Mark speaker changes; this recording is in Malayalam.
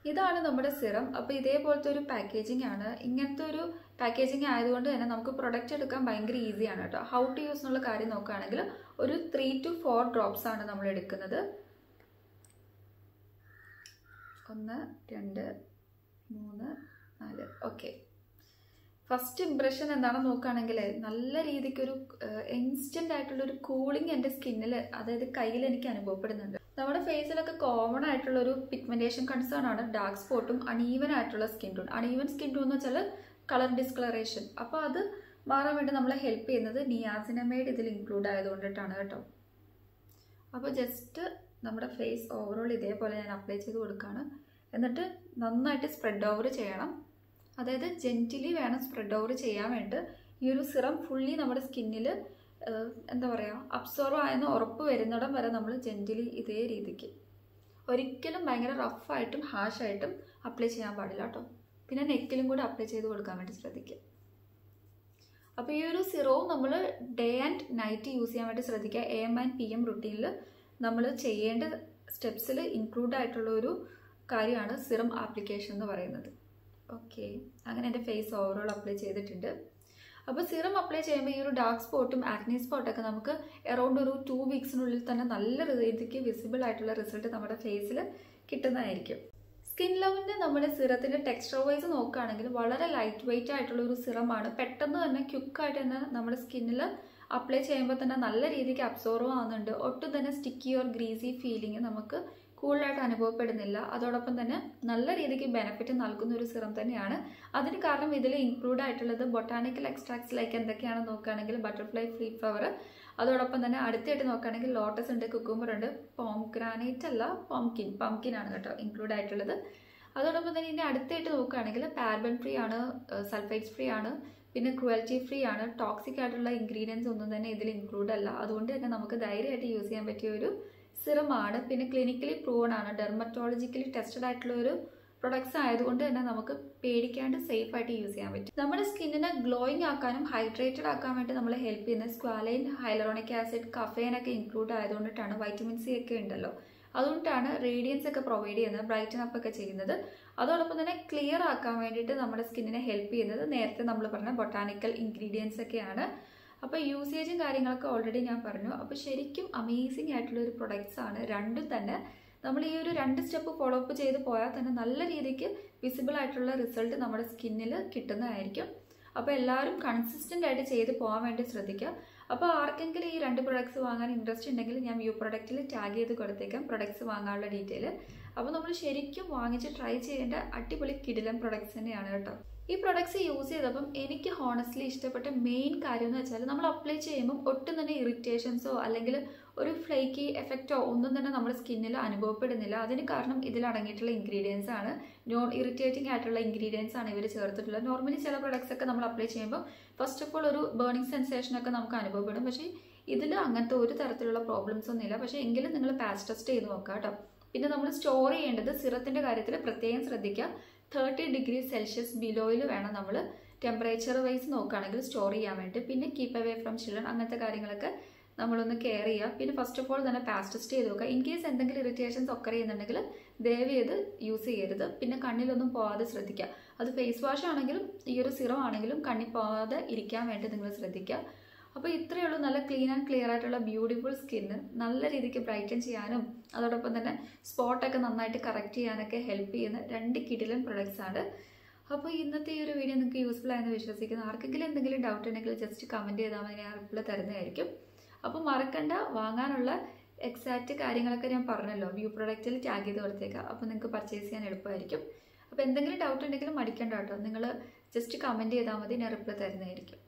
Speaker 1: ഇതാണ് നമ്മുടെ സിറം അപ്പോൾ ഇതേപോലത്തെ ഒരു പാക്കേജിംഗ് ആണ് ഇങ്ങനത്തെ ഒരു പാക്കേജിംഗ് ആയതുകൊണ്ട് തന്നെ നമുക്ക് പ്രൊഡക്റ്റ് എടുക്കാൻ ഭയങ്കര ഈസിയാണ് കേട്ടോ ഹൗ ടു യൂസ് എന്നുള്ള കാര്യം നോക്കുകയാണെങ്കിൽ ഒരു ത്രീ ടു ഫോർ ഡ്രോപ്സ് ആണ് നമ്മൾ എടുക്കുന്നത് ഒന്ന് രണ്ട് മൂന്ന് നാല് ഓക്കെ ഫസ്റ്റ് ഇംപ്രഷൻ എന്താണെന്ന് നോക്കുകയാണെങ്കിൽ നല്ല രീതിക്കൊരു ഇൻസ്റ്റന്റ് ആയിട്ടുള്ള ഒരു കൂളിംഗ് എൻ്റെ സ്കിന്നിൽ അതായത് കയ്യിൽ എനിക്ക് അനുഭവപ്പെടുന്നുണ്ട് നമ്മുടെ ഫേസിലൊക്കെ കോമൺ ആയിട്ടുള്ള ഒരു പിഗ്മെന്റേഷൻ കൺസേൺ ആണ് ഡാർക്ക് സ്പോട്ടും അണീവൻ ആയിട്ടുള്ള skin tone uneven skin tone എന്ന് വെച്ചാൽ കളർ ഡിസ്കളറേഷൻ അപ്പോൾ അത് മാറാൻ വേണ്ടി നമ്മളെ ഹെൽപ്പ് ചെയ്യുന്നത് നിയാസിനമേഡ് ഇതിൽ ഇൻക്ലൂഡ് ആയതുകൊണ്ടിട്ടാണ് കേട്ടോ അപ്പോൾ ജസ്റ്റ് നമ്മുടെ ഫേസ് ഓവറോൾ ഇതേപോലെ ഞാൻ അപ്ലൈ ചെയ്ത് കൊടുക്കുകയാണ് എന്നിട്ട് നന്നായിട്ട് സ്പ്രെഡ് ഓവർ ചെയ്യണം അതായത് ജെൻറ്റിലി വേണം സ്പ്രെഡ് ഓവർ ചെയ്യാൻ വേണ്ടി ഈ ഒരു സിറം ഫുള്ളി നമ്മുടെ സ്കിന്നിൽ എന്താ പറയുക അബ്സോർവ് ആയെന്ന് ഉറപ്പ് വരുന്നിടം വരെ നമ്മൾ ജെൻറ്റിലി ഇതേ രീതിക്ക് ഒരിക്കലും ഭയങ്കര റഫായിട്ടും ഹാഷായിട്ടും അപ്ലൈ ചെയ്യാൻ പാടില്ല കേട്ടോ പിന്നെ നെക്കിലും കൂടി അപ്ലൈ ചെയ്ത് കൊടുക്കാൻ വേണ്ടി ശ്രദ്ധിക്കുക അപ്പോൾ ഈ ഒരു സിറവും നമ്മൾ ഡേ ആൻഡ് നൈറ്റ് യൂസ് ചെയ്യാൻ വേണ്ടി ശ്രദ്ധിക്കുക A M and P M റുട്ടീനിൽ നമ്മൾ ചെയ്യേണ്ട സ്റ്റെപ്സിൽ ഇൻക്ലൂഡ് ആയിട്ടുള്ള ഒരു കാര്യമാണ് സിറം ആപ്ലിക്കേഷൻ എന്ന് പറയുന്നത് ഓക്കെ അങ്ങനെ എൻ്റെ ഫേസ് ഓവറോൾ അപ്ലൈ ചെയ്തിട്ടുണ്ട് അപ്പോൾ സിറം അപ്ലൈ ചെയ്യുമ്പോൾ ഈ ഒരു ഡാർക്ക് സ്പോട്ടും ആക്നി സ്പോട്ടൊക്കെ നമുക്ക് അറൗണ്ട് ഒരു ടു വീക്സിനുള്ളിൽ തന്നെ നല്ല രീതിക്ക് വിസിബിൾ ആയിട്ടുള്ള റിസൾട്ട് നമ്മുടെ ഫേസിൽ കിട്ടുന്നതായിരിക്കും സ്കിൻ ലെവലിന് നമ്മുടെ സിറത്തിൻ്റെ ടെക്സ്ചർ വൈസ് നോക്കുകയാണെങ്കിൽ വളരെ ലൈറ്റ് വെയിറ്റ് ആയിട്ടുള്ള ഒരു സിറമാണ് പെട്ടെന്ന് തന്നെ ക്വിക്കായിട്ട് തന്നെ നമ്മുടെ സ്കിന്നിൽ അപ്ലൈ ചെയ്യുമ്പോൾ തന്നെ നല്ല രീതിക്ക് അബ്സോർവ് ആവുന്നുണ്ട് ഒട്ടും തന്നെ സ്റ്റിക്കി ഓർ ഗ്രീസി ഫീലിംഗ് നമുക്ക് കൂടുതലായിട്ട് അനുഭവപ്പെടുന്നില്ല അതോടൊപ്പം തന്നെ നല്ല രീതിക്ക് ബെനിഫിറ്റ് നൽകുന്ന ഒരു സിറം തന്നെയാണ് അതിന് കാരണം ഇതിൽ ഇൻക്ലൂഡ് ആയിട്ടുള്ളത് ബൊട്ടാണിക്കൽ എക്സ്ട്രാക്ട്സ് ലൈക്ക് എന്തൊക്കെയാണെന്ന് നോക്കുകയാണെങ്കിൽ ബട്ടർഫ്ലൈ ഫ്രീ ഫ്ലവർ അതോടൊപ്പം തന്നെ അടുത്തായിട്ട് നോക്കുകയാണെങ്കിൽ ലോട്ടസ് ഉണ്ട് കുക്കുംബർ ഉണ്ട് പോംഗ്രാനൈറ്റ് അല്ല പംകിൻ പംകിൻ ആണ് കേട്ടോ ഇൻക്ലൂഡ് ആയിട്ടുള്ളത് അതോടൊപ്പം തന്നെ ഇനി അടുത്തായിട്ട് നോക്കുകയാണെങ്കിൽ പാർബൺ ഫ്രീ ആണ് സൾഫൈറ്റ്സ് ഫ്രീ ആണ് പിന്നെ ക്രുവൽറ്റി ഫ്രീ ആണ് ടോക്സിക് ആയിട്ടുള്ള ഇൻഗ്രീഡിയൻസ് ഒന്നും തന്നെ ഇതിൽ ഇൻക്ലൂഡ് അല്ല അതുകൊണ്ട് തന്നെ നമുക്ക് ധൈര്യമായിട്ട് യൂസ് ചെയ്യാൻ പറ്റിയ ഒരു സിറമാണ് പിന്നെ ക്ലിനിക്കലി പ്രൂവൺ ആണ് ഡെർമറ്റോളജിക്കലി ടെസ്റ്റഡ് ആയിട്ടുള്ള ഒരു പ്രൊഡക്ട്സ് ആയതുകൊണ്ട് തന്നെ നമുക്ക് പേടിക്കാണ്ട് സേഫ് ആയിട്ട് യൂസ് ചെയ്യാൻ പറ്റും നമ്മുടെ സ്കിന്നിനെ ഗ്ലോയിങ് ആക്കാനും ഹൈഡ്രേറ്റഡ് ആക്കാൻ വേണ്ടി നമ്മളെ ഹെൽപ്പ് ചെയ്യുന്ന സ്ക്വാലൈൻ ഹൈലറോണിക് ആസിഡ് കഫേൻ ഒക്കെ ഇൻക്ലൂഡ് ആയതുകൊണ്ടിട്ടാണ് വൈറ്റമിൻ സി ഒക്കെ ഉണ്ടല്ലോ അതുകൊണ്ടാണ് റേഡിയൻസ് ഒക്കെ പ്രൊവൈഡ് ചെയ്യുന്നത് ബ്രൈറ്റൻ അപ്പ് ഒക്കെ ചെയ്യുന്നത് അതോടൊപ്പം തന്നെ ക്ലിയർ ആക്കാൻ വേണ്ടിയിട്ട് നമ്മുടെ സ്കിന്നിനെ ഹെൽപ്പ് ചെയ്യുന്നത് നേരത്തെ നമ്മൾ പറഞ്ഞ ബൊട്ടാനിക്കൽ ഇൻഗ്രീഡിയൻസ് ഒക്കെയാണ് അപ്പോൾ യൂസേജും കാര്യങ്ങളൊക്കെ ഓൾറെഡി ഞാൻ പറഞ്ഞു അപ്പോൾ ശരിക്കും അമേസിങ് ആയിട്ടുള്ള ഒരു പ്രൊഡക്ട്സ് ആണ് രണ്ടും തന്നെ നമ്മൾ ഈ ഒരു രണ്ട് സ്റ്റെപ്പ് ഫോളോ അപ്പ് ചെയ്ത് പോയാൽ തന്നെ നല്ല രീതിക്ക് വിസിബിൾ ആയിട്ടുള്ള റിസൾട്ട് നമ്മുടെ സ്കിന്നിൽ കിട്ടുന്നതായിരിക്കും അപ്പോൾ എല്ലാവരും കൺസിസ്റ്റൻ്റ് ആയിട്ട് ചെയ്ത് പോകാൻ വേണ്ടി ശ്രദ്ധിക്കുക അപ്പോൾ ആർക്കെങ്കിലും ഈ രണ്ട് പ്രൊഡക്ട്സ് വാങ്ങാൻ ഇൻട്രസ്റ്റ് ഉണ്ടെങ്കിൽ ഞാൻ വ്യൂ പ്രൊഡക്റ്റിൽ ടാഗ് ചെയ്ത് കൊടുത്തേക്കാം പ്രൊഡക്ട്സ് വാങ്ങാനുള്ള ഡീറ്റെയിൽ അപ്പോൾ നമ്മൾ ശരിക്കും വാങ്ങിച്ച് ട്രൈ ചെയ്യേണ്ട അടിപൊളി കിടിലം പ്രൊഡക്ട്സ് തന്നെയാണ് കേട്ടോ ഈ പ്രൊഡക്ട്സ് യൂസ് ചെയ്തപ്പം എനിക്ക് ഹോണസ്റ്റ്ലി ഇഷ്ടപ്പെട്ട മെയിൻ കാര്യം എന്ന് വെച്ചാൽ നമ്മൾ അപ്ലൈ ചെയ്യുമ്പം ഒട്ടും തന്നെ ഇറിറ്റേഷൻസോ അല്ലെങ്കിൽ ഒരു ഫ്ലേക്കി എഫക്റ്റോ ഒന്നും തന്നെ നമ്മുടെ സ്കിന്നിൽ അനുഭവപ്പെടുന്നില്ല അതിന് കാരണം ഇതിൽ അടങ്ങിയിട്ടുള്ള ഇൻഗ്രീഡിയൻസ് ആണ് നോൺ ഇറിറ്റേറ്റിംഗ് ആയിട്ടുള്ള ഇൻഗ്രീഡിയൻസ് ആണ് ഇവർ ചേർത്തിട്ടുള്ളത് നോർമലി ചില പ്രൊഡക്ട്സ് ഒക്കെ നമ്മൾ അപ്ലൈ ചെയ്യുമ്പോൾ ഫസ്റ്റ് ഓഫ് ഓൾ ഒരു ബേണിംഗ് സെൻസേഷൻ ഒക്കെ നമുക്ക് അനുഭവപ്പെടും പക്ഷേ ഇതിൽ അങ്ങനത്തെ ഒരു തരത്തിലുള്ള പ്രോബ്ലംസ് ഒന്നും ഇല്ല പക്ഷേ എങ്കിലും നിങ്ങൾ പാച്ച് ടെസ്റ്റ് ചെയ്ത് നോക്കുക കേട്ടോ പിന്നെ നമ്മൾ സ്റ്റോർ ചെയ്യേണ്ടത് സിറത്തിൻ്റെ കാര്യത്തിൽ പ്രത്യേകം ശ്രദ്ധിക്കുക തേർട്ടി ഡിഗ്രി സെൽഷ്യസ് ബിലോയിൽ വേണം നമ്മൾ ടെമ്പറേച്ചർ വൈസ് നോക്കുകയാണെങ്കിൽ സ്റ്റോർ ചെയ്യാൻ വേണ്ടി പിന്നെ കീപ്പ് അവേ ഫ്രം ചിൽഡ്രൻ അങ്ങനത്തെ കാര്യങ്ങളൊക്കെ നമ്മളൊന്ന് കെയർ ചെയ്യുക പിന്നെ ഫസ്റ്റ് ഓഫ് ഓൾ തന്നെ പാസ് ടെസ്റ്റ് ചെയ്ത് നോക്കുക ഇൻ കേസ് എന്തെങ്കിലും ഇറിറ്റേഷൻസ് ഒക്കെ ചെയ്യുന്നുണ്ടെങ്കിൽ ദയവ് ചെയ്ത് യൂസ് ചെയ്യരുത് പിന്നെ കണ്ണിലൊന്നും പോകാതെ ശ്രദ്ധിക്കുക അത് ഫേസ് വാഷ് ആണെങ്കിലും ഈ ഒരു സിറം ആണെങ്കിലും കണ്ണിൽ പോകാതെ ഇരിക്കാൻ വേണ്ടി നിങ്ങൾ ശ്രദ്ധിക്കുക അപ്പോൾ ഇത്രയേ ഉള്ളൂ നല്ല ക്ലീൻ ആൻഡ് ക്ലിയർ ആയിട്ടുള്ള ബ്യൂട്ടിഫുൾ സ്കിന്ന് നല്ല രീതിക്ക് ബ്രൈറ്റൻ ചെയ്യാനും അതോടൊപ്പം തന്നെ സ്പോട്ടൊക്കെ നന്നായിട്ട് കറക്റ്റ് ചെയ്യാനൊക്കെ ഹെൽപ്പ് ചെയ്യുന്ന രണ്ട് കിടിലൻ പ്രൊഡക്ട്സ് ആണ് അപ്പോൾ ഇന്നത്തെ ഈ ഒരു വീഡിയോ നിങ്ങൾക്ക് യൂസ്ഫുൾ ആയെന്ന് വിശ്വസിക്കുന്നു ആർക്കെങ്കിലും എന്തെങ്കിലും ഡൗട്ട് ഉണ്ടെങ്കിൽ ജസ്റ്റ് കമൻറ്റ് ചെയ്താൽ മതി ഞാൻ റിപ്ലൈ തരുന്നതായിരിക്കും അപ്പോൾ മറക്കണ്ട വാങ്ങാനുള്ള എക്സാക്റ്റ് കാര്യങ്ങളൊക്കെ ഞാൻ പറഞ്ഞല്ലോ വ്യൂ പ്രൊഡക്റ്റിൽ ടാഗ് ചെയ്ത് കൊടുത്തേക്കാം അപ്പോൾ നിങ്ങൾക്ക് പർച്ചേസ് ചെയ്യാൻ എളുപ്പമായിരിക്കും അപ്പോൾ എന്തെങ്കിലും ഡൗട്ട് ഉണ്ടെങ്കിലും മടിക്കണ്ട കേട്ടോ നിങ്ങൾ ജസ്റ്റ് കമൻറ്റ് ചെയ്താൽ മതി ഞാൻ റിപ്ലൈ തരുന്നതായിരിക്കും